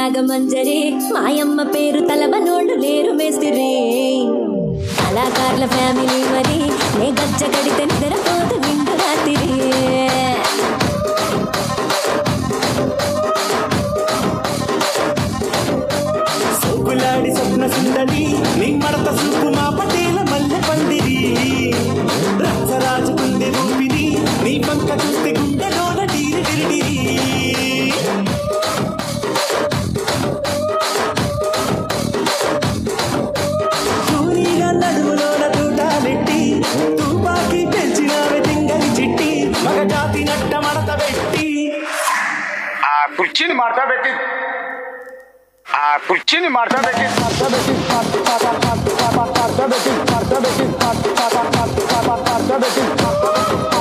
నాగమంజరి మాయమ్మ పేరు తలవనోళ్ళు లేరు మేస్తిరి కళాకారుల ఫ్యామిలీ మరి నే గజ్జ కడితే నిద్రపోతు నిండు రాత్రి సోకులాడి స్వప్న సుందరి నీ మడత చూపు మా పటేల మల్లె పందిరి రచ్చరాజు కుందె రూపిని నీ పంక చూస్తే గుండెలోన డీరి డిరిడిరి చూరిగా నడుములోన తూటాలెట్టి తుపాకి పెంచినావే తింగరి చిట్టి మగ జాతి నట్ట మడత పెట్టి ఆ కుర్చీని మార్తా పెట్టి ఆ కుర్చీని మార్తా పెట్టి మార్తా పెట్టి మార్తా పెట్టి మార్తా పెట్టి మార్తా పెట్టి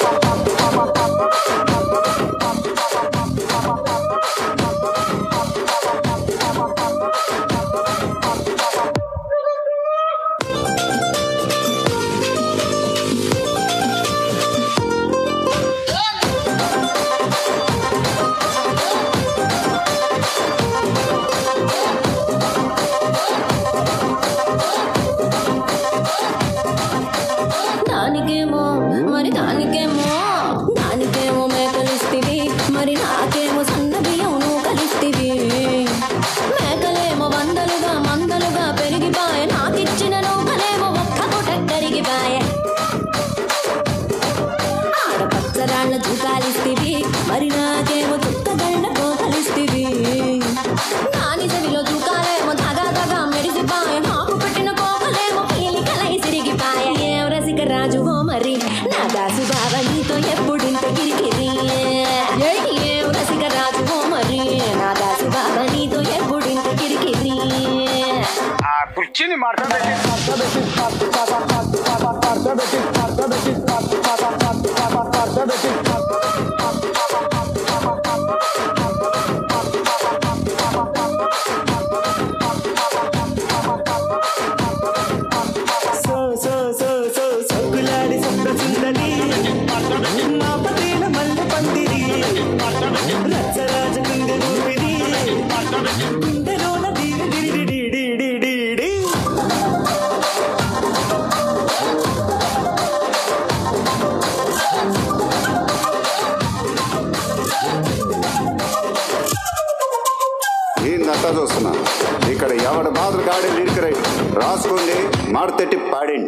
దానికేమో మరి దానికేమో దానికేమో మేకలిస్తివి మరి నాకేమో సన్న బియ్యం నువ్వు కలిస్తివి మేకలేమో వందలుగా మందలుగా పెరిగిపాయ నాకిచ్చిన నౌకలేమో ఒక్క పూట కరిగిపాయ ఆడపచ్చరాళ్ళ జూకాలిస్తివి మరి నాకేమో చుక్కగళ్ళ కోకలిస్తివి నాని చెవిలో జూకాలేమో దగా దగా మెరిసిపాయ నాకు పెట్టిన కోకలేమో పీలికలై సిరిగిపాయ ఏం రసిక రాజువో మరి నా దాసు బావ నీతో ఎప్పుడింత కిరికిరి ఏం రసిక రాజువో మరి నా దాసు బావ నీతో ఎప్పుడింత కిరికిరి ఆ కుర్చీని మార్తా పెట్టి మార్తా పెట్టి మార్తా పెట్టి మార్తా పెట్టి మార్తా పెట్టి సో సో సో సో సోకులాడి స్వప్న సుందరి మా పటేల మల్లె పందిరి రచ్చరాజు కుందె రూపిని గుండెలోన డీరి డిరి డిరి డిరి డిరి ఏందంతా చూస్తున్నా ఇక్కడ ఎవడ బాధలు కాడే లిరిక్ రైట్ రాసుకోండి మాడతెట్టి పాడండి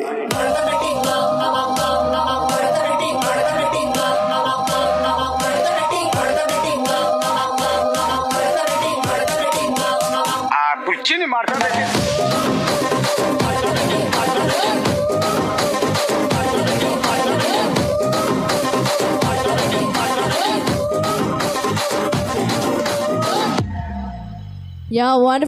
ఆ కుర్చీని మార్తా పెట్టి Yeah, wonderful.